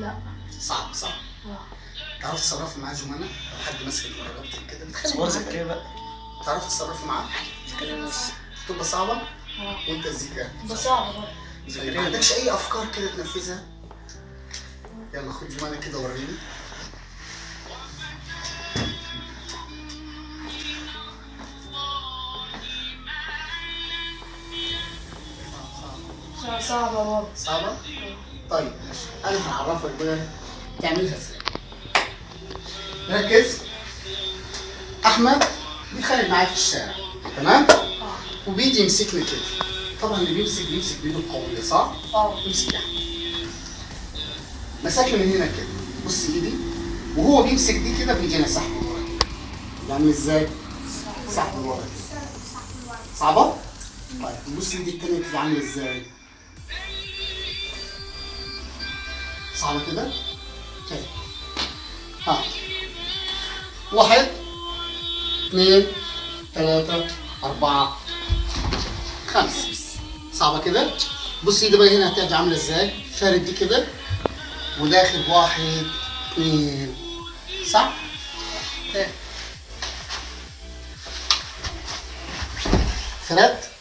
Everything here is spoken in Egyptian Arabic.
لا صعب صعب اه تعرف تتصرفي معاه جمانة؟ لو حد ماسك رقبتك كده بتخلي صور معاه ذكية بقى تعرف تتصرفي معاه؟ كده بس تبقى صعبة اه وانت الذكاء بس صعب برضه طيب ما عندكش اي افكار كده تنفذها؟ يلا خد جمانة كده وريني صعب- صعبة برضه صعبة؟ طيب ماشي انا هعرفك بقى تعملها ازاي ركز احمد بيتخانق معايا في الشارع تمام؟ اه وبيجي يمسكني كده طبعا اللي بيمسك بيمسك بايده القوية صح؟ اه امسك يا احمد مسكني من هنا كده بص ايدي وهو بيمسك دي كده بيجينا سحب لورا يعني ازاي؟ سحب لورا صعبة؟ طيب بص ايدي التانية بتبقى عاملة ازاي؟ صعبة كده؟ كده ها واحد اثنين ثلاثة أربعة خمسة صعبة كده؟ بص ايدي بقى هنا هترجع عاملة ازاي؟ فارد دي كده وداخل واحد اثنين صح؟ تاني. فردت